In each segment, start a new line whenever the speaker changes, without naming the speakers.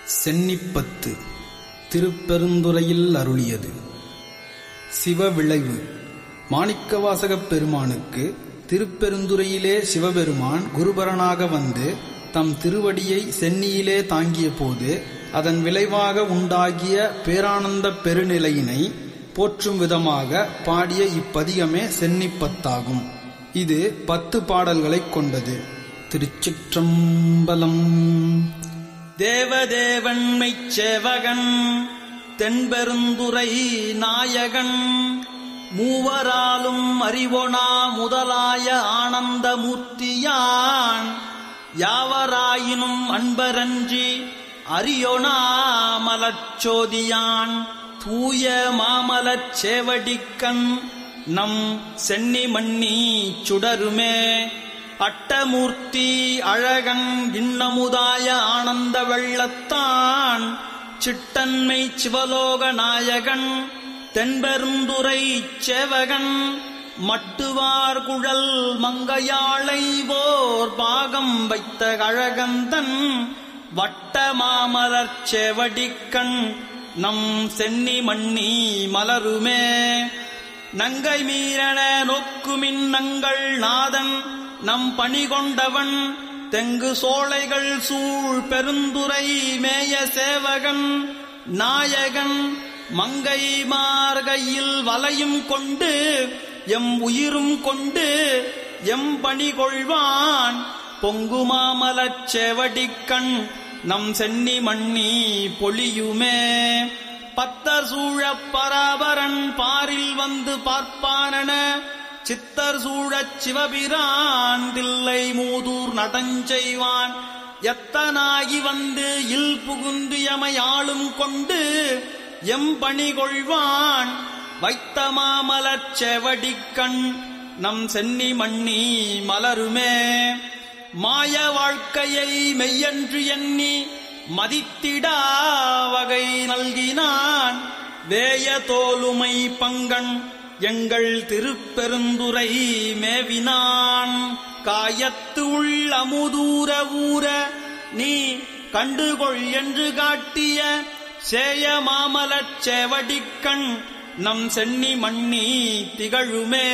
சென்னிப்பத்து திருப்பெருந்துறையில் அருளியது சிவவிளைவு மாணிக்கவாசகப் பெருமானுக்கு திருப்பெருந்துறையிலே சிவபெருமான் குருபரனாக வந்து தம் திருவடியை சென்னியிலே தாங்கிய போது அதன் விளைவாக உண்டாகிய பேரானந்தப் பெருநிலையினை போற்றும் விதமாக பாடிய இப்பதிகமே சென்னிப்பத்தாகும் இது பத்து பாடல்களைக் கொண்டது திருச்சிற்றம்பலம்
தேவதேவன் மெய்ச்சேவகன் தென்பெருந்துரை நாயகன் மூவராலும் அறிவொணா முதலாய ஆனந்தமூர்த்தியான் யாவராயினும் அன்பரன்றி அறியொணா மலச்சோதியான் தூய மாமலச் சேவடிக்கண் நம் சென்னி மண்ணி சுடருமே அட்டமூர்த்தி அழகன் இன்னமுதாய ஆனந்த வெள்ளத்தான் சிட்டன்மை சிவலோக நாயகன் தென்பெருந்துரை சேவகன் மட்டுவார் குழல் மங்கையாளை போர் பாகம் வைத்த கழகந்தன் வட்ட மாமலர் செவடிக்கண் நம் சென்னி மண்ணி மலருமே நங்கை மீறன நோக்குமின் நங்கள் நாதன் நம் பணி கொண்டவன் தெங்கு சோலைகள் சூழ் பெருந்துரை மேய சேவகன் நாயகன் மங்கை மார்கையில் வலையும் கொண்டு எம் உயிரும் கொண்டு எம் பணி கொள்வான் பொங்குமாமலச் செவடிக்கண் நம் சென்னி மண்ணி பொழியுமே பத்தர் சூழப் பராபரன் பாரில் வந்து பார்ப்பானென சித்தர் சூழச் சிவபிரான் தில்லை மூதூர் நடஞ்செய்வான் எத்தனாகி வந்து இல் புகுந்து எமையாளும் கொண்டு எம் பணி கொள்வான் வைத்த மாமலச் செவடிக்கண் நம் சென்னி மண்ணி மலருமே மாய வாழ்க்கையை மெய்யன்று எண்ணி மதித்திடா வகை நல்கினான் வேய தோலுமை பங்கன் எங்கள் திருப்பெருந்துரை மேவினான் காயத்து உள் அமுதூர ஊர நீ கண்டுகொள் என்று காட்டிய சேய மாமலச் சேவடிக்கண் நம் சென்னி மண்ணி திகழுமே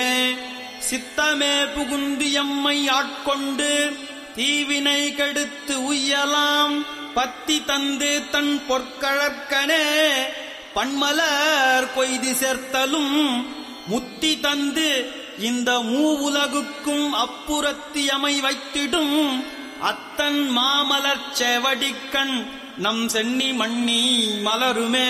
சித்தமே புகுந்து எம்மை ஆட்கொண்டு தீவினை கெடுத்து உய்யலாம் பத்தி தந்து தன் பொற்கழற்கனே பன்மலர் கொய்து சேர்த்தலும் முத்தி தந்து இந்த மூவுலகுக்கும் அப்புறத்தியமை வைத்திடும் அத்தன் மாமலர் செவடிக்கண் நம் சென்னி மண்ணி மலருமே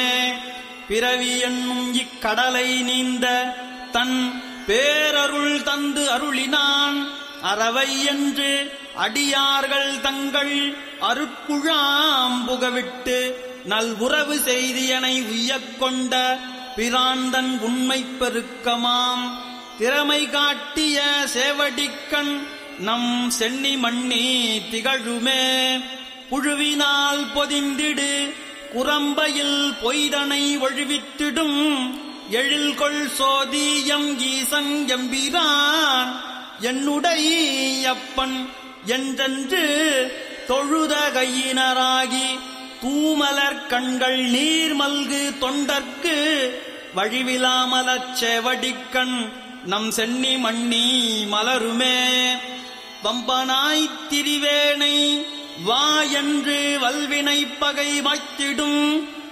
பிறவி என்னும் இக்கடலை நீந்த தன் பேரருள் தந்து அருளினான் அறவை என்று அடியார்கள் தங்கள் அருட்குழாம் புகவிட்டு நல்வுறவு செய்தியனை உய்யக் கொண்ட பிராந்தன் உண்மை பெருக்கமாம் திறமை காட்டிய சேவடிக்கண் நம் சென்னி மண்ணி திகழுமே புழுவினால் பொதிந்திடு குரம்பையில் பொய்தனை ஒழிவித்திடும் எழில்கொள் சோதியம் ஈசன் எம்பிரான் என்னுடையப்பன் என்றென்று தொழுத கையினராகி தூமலர் கண்கள் நீர் மல்கு தொண்டர்க்கு வழிவிலாமலச் செவடிக்கண் நம் சென்னி மண்ணி மலருமே வம்பனாய்த் திரிவேனை வா என்று வல்வினை பகை வைத்திடும்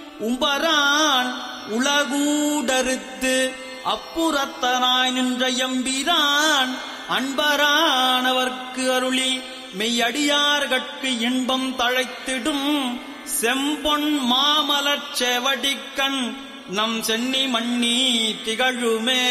உம்பரான் உலகூடறுத்து அப்புறத்தனாய் நின்ற எம்பிரான் அன்பரானவர்க்கு அருளி மெய்யடியார்கட்கு இன்பம் தழைத்திடும் செம்பொன் மாமலச் செவடிக்கண் நம் சென்னி மண்ணி திகழுமே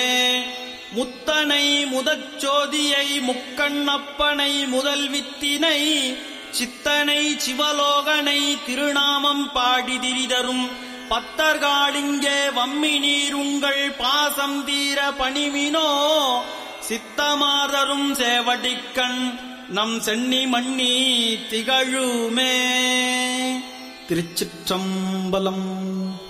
முத்தனை முதச்சோதியை முக்கண்ணப்பனை முதல் வித்தினை சித்தனை சிவலோகனை திருநாமம் பாடி திரிதரும் பத்தர்காளிங்கே வம்மி நீர் உங்கள் பாசம் தீர பணிமினோ சித்தமாதரும் சேவடிக்கண் நம் சென்னி மண்ணி திகழுமே
திருச்சிற்றம்பலம்